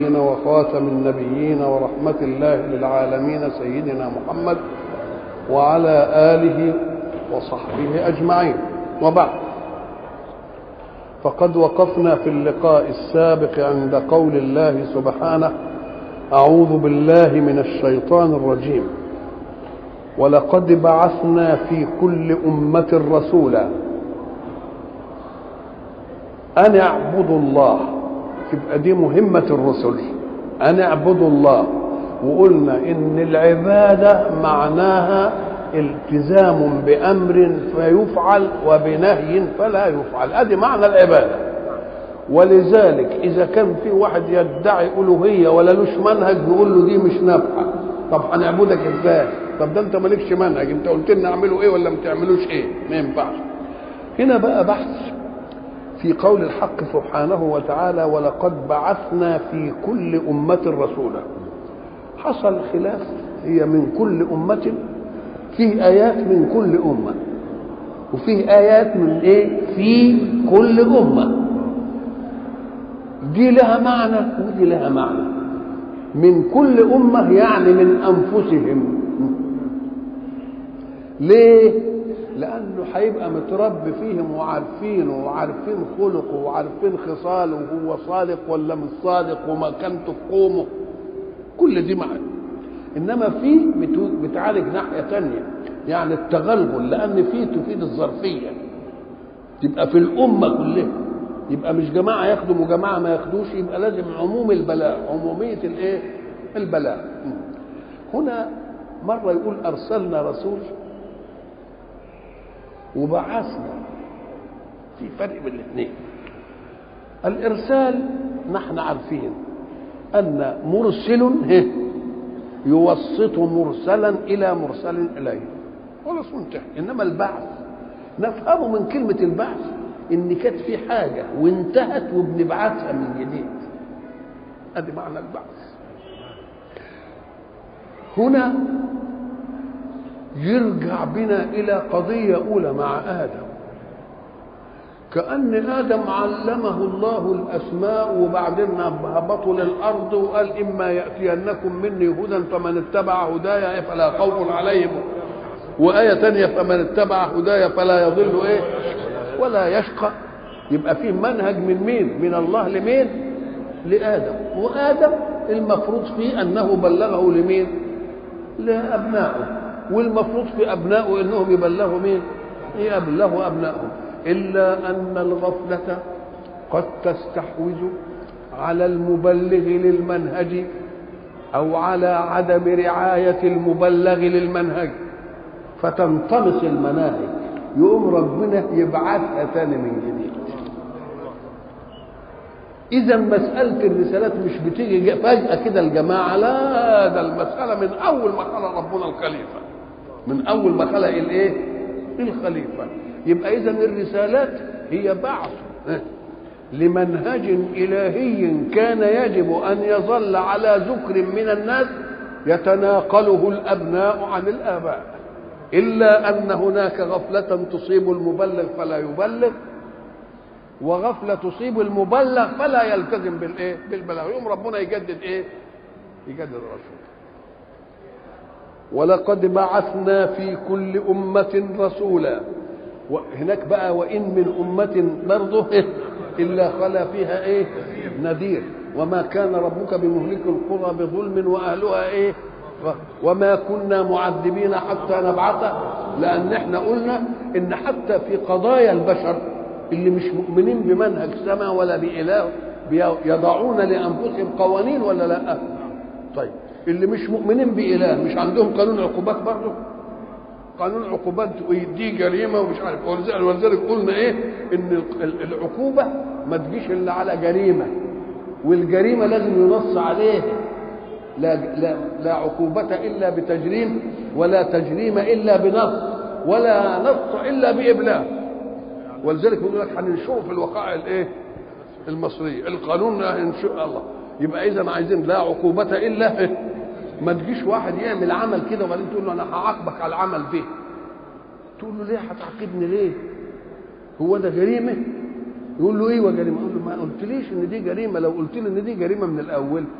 وخاتم النبيين ورحمة الله للعالمين سيدنا محمد وعلى آله وصحبه أجمعين وبعد فقد وقفنا في اللقاء السابق عند قول الله سبحانه أعوذ بالله من الشيطان الرجيم ولقد بعثنا في كل أمة رسولا أن اعبدوا الله تبقى دي مهمة الرسل أن اعبدوا الله وقلنا إن العبادة معناها التزام بأمر فيفعل وبنهي فلا يفعل أدي معنى العبادة ولذلك إذا كان في واحد يدعي ألوهية ولا لوش منهج نقول له دي مش نافعة طب هنعبدك ازاي؟ طب ده انت مالكش منهج انت قلت لنا اعملوا ايه ولا ما تعملوش ايه؟ ما ينفعش. هنا بقى بحث في قول الحق سبحانه وتعالى ولقد بعثنا في كل أمة رسولا حصل خلاف هي من كل أمة فيه آيات من كل أمة وفيه آيات من إيه في كل أمة دي لها معنى ودي لها معنى من كل أمة يعني من أنفسهم ليه لانه هيبقى متربي فيهم وعارفينه وعارفين خلقه وعارفين خصاله وهو صادق ولا مش صادق ومكانته في قومه كل دي معاه انما في بتعالج ناحيه تانية يعني التغلغل لان في تفيد الظرفيه تبقى في الامه كلها يبقى مش جماعه ياخدوا وجماعه ما ياخدوش يبقى لازم عموم البلاغ عموميه الايه البلاغ هنا مره يقول ارسلنا رسول وبعثنا في فرق بين الاثنين الارسال نحن عارفين ان مرسل يوسط مرسلا الى مرسل اليه خلاص منتهي انما البعث نفهمه من كلمه البعث ان كانت في حاجه وانتهت وبنبعثها من جديد ادي معنى البعث هنا يرجع بنا إلى قضية أولى مع آدم كأن آدم علمه الله الأسماء وبعدين هبطوا للأرض وقال إما يأتينكم مني هدى فمن اتبع هدايا فلا خوف عليهم وآية تانية فمن اتبع هدايا فلا يضل إيه ولا يشقى يبقى فيه منهج من مين من الله لمين لآدم وآدم المفروض فيه أنه بلغه لمين لأبنائه والمفروض في ابنائه انهم يبلغوا مين؟ يبلغوا ابنائهم الا ان الغفله قد تستحوذ على المبلغ للمنهج او على عدم رعايه المبلغ للمنهج فتنطمس المناهج يقوم ربنا يبعثها تاني من جديد اذا مساله الرسالات مش بتيجي فجاه كده الجماعه لا ده المساله من اول ما خلق ربنا الخليفه من اول ما خلق الايه الخليفه يبقى اذا الرسالات هي بعث لمنهج الهي كان يجب ان يظل على ذكر من الناس يتناقله الابناء عن الاباء الا ان هناك غفله تصيب المبلغ فلا يبلغ وغفله تصيب المبلغ فلا يلتزم بالايه بالبلاغ يوم ربنا يجدد ايه يجدد الرسول ولقد بعثنا في كل أمة رسولا وهناك بقى وإن من أمة برضه إلا خلا فيها إيه نذير وما كان ربك بمهلك القرى بظلم وأهلها إيه وما كنا معذبين حتى نبعث لأن احنا قلنا إن حتى في قضايا البشر اللي مش مؤمنين بمنهج سماء ولا بإله يضعون لأنفسهم قوانين ولا لا طيب اللي مش مؤمنين بإله مش عندهم قانون عقوبات برضه قانون عقوبات دي جريمه ومش عارف ولذلك قلنا ايه ان العقوبه ما تجيش الا على جريمه والجريمه لازم ينص عليها لا لا لا عقوبة إلا بتجريم ولا تجريم إلا بنص ولا نص إلا بإبلاغ ولذلك بيقول لك هننشره في الوقائع الإيه؟ المصرية القانون هنشر الله يبقى إذا عايزين لا عقوبة إلا ما تجيش واحد يعمل عمل كده وبعدين تقول له انا هعاقبك على العمل ده تقول له ليه هتعاقبني ليه هو ده جريمه يقول له ايه وجريمه؟ يقول له ما قلتليش ان دي جريمه لو قلت لي ان دي جريمه من الاول